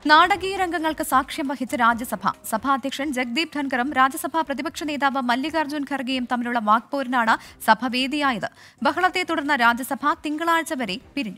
നാടകീയ രംഗങ്ങൾക്ക് സാക്ഷ്യം വഹിച്ച രാജ്യസഭ സഭാധ്യക്ഷൻ ജഗ്ദീപ് ധൻഖറും രാജ്യസഭാ പ്രതിപക്ഷ നേതാവ് മല്ലികാർജ്ജുൻ ഖർഗെയും തമ്മിലുള്ള വാക്പോരിനാണ് സഭ വേദിയായത് ബഹളത്തെ തുടർന്ന് രാജ്യസഭ തിങ്കളാഴ്ച വരെ പിരിഞ്ഞു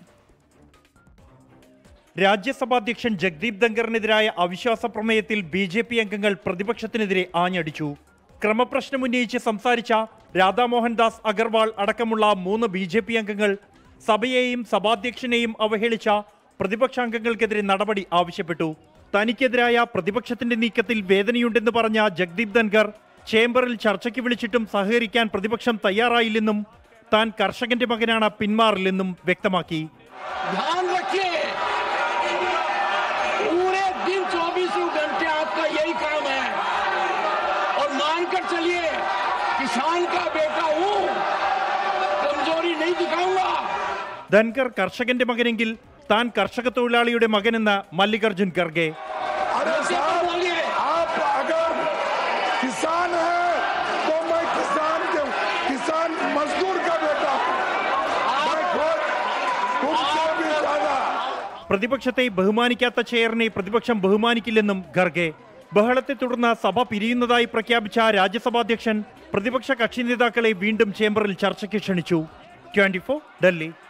രാജ്യസഭാധ്യക്ഷൻ ജഗ്ദീപ് ധങ്കറിനെതിരായ അവിശ്വാസ പ്രമേയത്തിൽ ബി ജെ പി അംഗങ്ങൾ പ്രതിപക്ഷത്തിനെതിരെ ആഞ്ഞടിച്ചു ക്രമപ്രശ്നം ഉന്നയിച്ച് സംസാരിച്ച രാധാമോഹൻദാസ് അഗർവാൾ അടക്കമുള്ള മൂന്ന് ബി ജെ പി അംഗങ്ങൾ സഭയെയും സഭാധ്യക്ഷനെയും അവഹേളിച്ച പ്രതിപക്ഷാംഗങ്ങൾക്കെതിരെ നടപടി ആവശ്യപ്പെട്ടു തനിക്കെതിരായ പ്രതിപക്ഷത്തിന്റെ നീക്കത്തിൽ വേദനയുണ്ടെന്ന് പറഞ്ഞ ജഗ്ദീപ് ധൻഖർ ചേംബറിൽ ചർച്ചയ്ക്ക് വിളിച്ചിട്ടും സഹകരിക്കാൻ പ്രതിപക്ഷം തയ്യാറായില്ലെന്നും താൻ കർഷകന്റെ മകനാണ് പിന്മാറില്ലെന്നും വ്യക്തമാക്കി ध्यान रखिए पूरे दिन चौबीसों घंटे आपका यही काम है और मानकर चलिए किसान का बेटा हूं कमजोरी नहीं दिखाऊंगा ധൻകർ കർഷകന്റെ മകനെങ്കിൽ താൻ കർഷക തൊഴിലാളിയുടെ മകനെന്ന് മല്ലികാർജുൻ ഖർഗെ अरे साहब बोलिए आप अगर किसान हैं तो मैं किसान के किसान मजदूर का बेटा हूं। मैं खुद तुमसे भी ज्यादा പ്രതിപക്ഷത്തെ ബഹുമാനിക്കാത്ത ചെയറിനെ പ്രതിപക്ഷം ബഹുമാനിക്കില്ലെന്നും ഖർഗെ ബഹളത്തെ തുടർന്ന് സഭ പിരിയുന്നതായി പ്രഖ്യാപിച്ച രാജ്യസഭാധ്യക്ഷൻ പ്രതിപക്ഷ കക്ഷി നേതാക്കളെ വീണ്ടും ചേംബറിൽ ചർച്ചയ്ക്ക് ക്ഷണിച്ചു ട്വന്റി ഡൽഹി